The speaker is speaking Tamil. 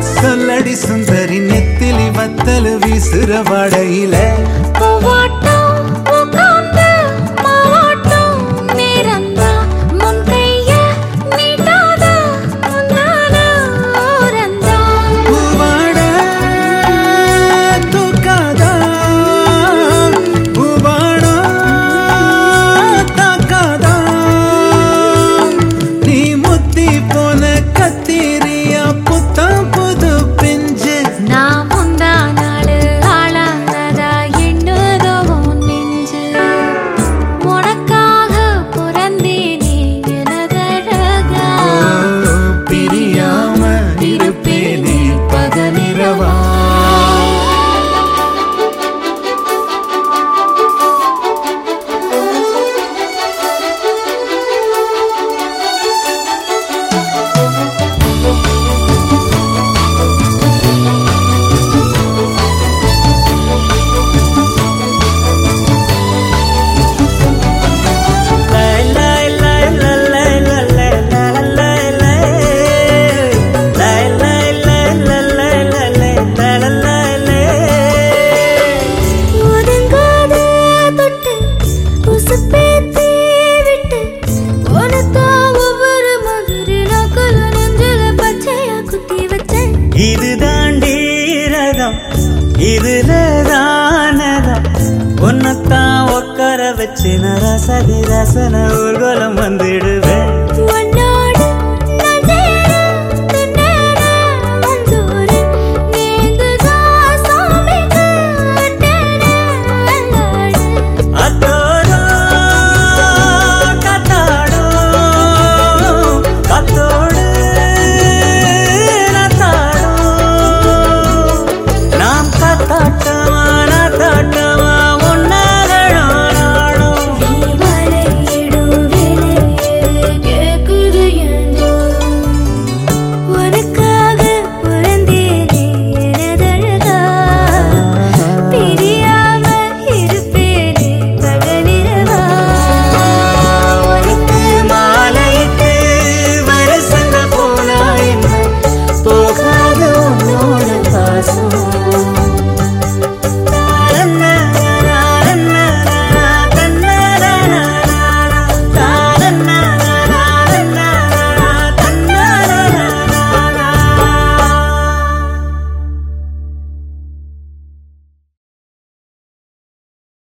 சொல்லடி சுந்தரி நெத்திலி வத்தல் வீசுற வாடையில பூவாட்டம் உட்கார்ந்து மாவாட்டம் நேரந்தான் முன் கைய நீட்டாத முன்னால ஓரந்தான் பூவாட தூக்காதா பூவாடா தாக்காதா நீ முத்தி போன கத்திரியா புத்தம் புது பிஞ்சு நான் முந்தா நாடு ஆளானதா எண்ணுதோ உன் நெஞ்சு உனக்காக பிறந்தேனே எனதழகா பிரியாம இருப்பேனே பகலிரவா ஒதுங்காத தொட்டு உசுப்பேத்தி விட்டு உனக்கா ஒவ்வொரு மாதிரி நாக்குல நெஞ்சில பச்சையா குத்தி வச்சேன் இது தாண்டி ரகம் இதுல தானதம் உன்னத்தான் உட்கார வச்சு நரசதி ரசன ஊர்வலம் வந்து